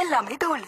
எல்லாமே தோல்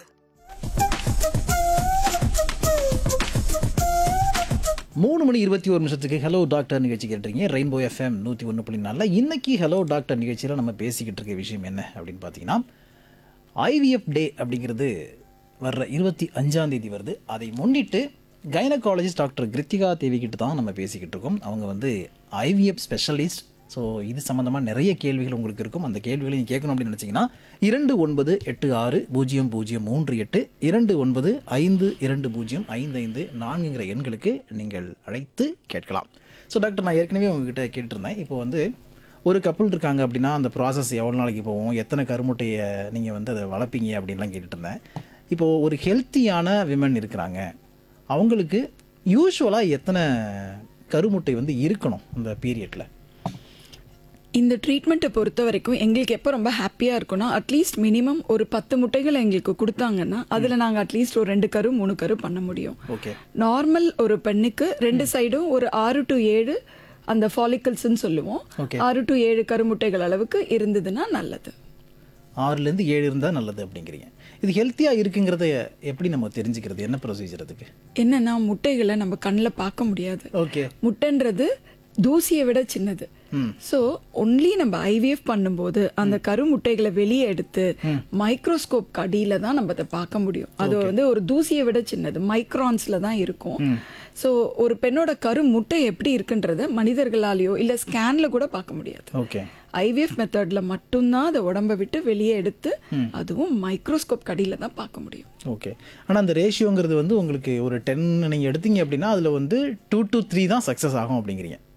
மூணு மணி இருபத்தி ஒரு நிமிஷத்துக்கு ஹலோ டாக்டர் நிகழ்ச்சி கேட்டுறீங்க ரெயின்போ எஃப்எம் நூற்றி ஒன்று புள்ளி நாலில் இன்னைக்கு ஹலோ டாக்டர் நிகழ்ச்சியில் நம்ம பேசிக்கிட்டு இருக்க விஷயம் என்ன அப்படின்னு பார்த்தீங்கன்னா ஐவிஎஃப் டே அப்படிங்கிறது வர்ற இருபத்தி அஞ்சாம் தேதி வருது அதை முன்னிட்டு கைனகாலஜிஸ்ட் டாக்டர் கிருத்திகா தேவி கிட்ட தான் நம்ம பேசிக்கிட்டு இருக்கோம் அவங்க வந்து ஐவிஎஃப் ஸ்பெஷலிஸ்ட் ஸோ இது சம்மந்தமாக நிறைய கேள்விகள் உங்களுக்கு இருக்கும் அந்த கேள்விகளை நீங்கள் கேட்கணும் அப்படின்னு நினச்சிங்கன்னா இரண்டு ஒன்பது எட்டு ஆறு பூஜ்ஜியம் பூஜ்ஜியம் மூன்று எட்டு இரண்டு ஒன்பது ஐந்து இரண்டு பூஜ்ஜியம் ஐந்து ஐந்து நான்குங்கிற எண்களுக்கு நீங்கள் அழைத்து கேட்கலாம் ஸோ டாக்டர் நான் ஏற்கனவே உங்ககிட்ட கேட்டிருந்தேன் இப்போ வந்து ஒரு கப்பல் இருக்காங்க அப்படின்னா அந்த ப்ராசஸ் எவ்வளோ நாளைக்கு போகும் எத்தனை கருமுட்டையை நீங்கள் வந்து அதை வளர்ப்பீங்க அப்படின்லாம் கேட்டுட்டு இருந்தேன் இப்போது ஒரு ஹெல்த்தியான விமன் இருக்கிறாங்க அவங்களுக்கு யூஸ்வலாக எத்தனை கருமுட்டை வந்து இருக்கணும் அந்த பீரியடில் இந்த ட்ரீட்மெண்ட்டை பொறுத்த வரைக்கும் எங்களுக்கு எப்போ ரொம்ப ஹாப்பியாக இருக்கும்னா அட்லீஸ்ட் மினிமம் ஒரு பத்து முட்டைகள் எங்களுக்கு கொடுத்தாங்கன்னா அதில் நாங்கள் அட்லீஸ்ட் ஒரு ரெண்டு கரு மூணு கரு பண்ண முடியும் ஓகே நார்மல் ஒரு பெண்ணுக்கு ரெண்டு சைடும் ஒரு ஆறு டு ஏழு அந்த ஃபாலிக்கல்ஸ்ன்னு சொல்லுவோம் Okay. ஆறு டு ஏழு கருமுட்டைகள் அளவுக்கு இருந்ததுன்னா நல்லது ஆறுலேருந்து ஏழு இருந்தால் நல்லது அப்படிங்கிறீங்க இது ஹெல்த்தியாக இருக்குங்கிறத எப்படி நம்ம தெரிஞ்சுக்கிறது என்ன ப்ரொசீஜர் அதுக்கு என்னன்னா முட்டைகளை நம்ம கண்ணில் பார்க்க முடியாது ஓகே முட்டைன்றது தூசியை விட சின்னது ஸோ ஒன்லி நம்ம ஐவிஎஃப் பண்ணும்போது அந்த கரு முட்டைகளை வெளியே எடுத்து மைக்ரோஸ்கோப் அடியில தான் நம்ம அதை பார்க்க முடியும் அது வந்து ஒரு தூசியை விட சின்னது மைக்ரான்ஸ்ல தான் இருக்கும் ஸோ ஒரு பெண்ணோட கரு முட்டை எப்படி இருக்குன்றத மனிதர்களாலேயோ இல்லை ஸ்கேன்ல கூட பார்க்க முடியாது ஓகே ஐவிஎஃப் மெத்தட்ல மட்டும்தான் அதை உடம்ப விட்டு வெளியே எடுத்து அதுவும் மைக்ரோஸ்கோப் கடியில தான் பார்க்க முடியும் ஓகே ஆனால் அந்த ரேஷியோங்கிறது வந்து உங்களுக்கு ஒரு டென் நீங்கள் எடுத்தீங்க அப்படின்னா அதில் வந்து டூ to த்ரீ தான் சக்ஸஸ் ஆகும் அப்படிங்கிறீங்க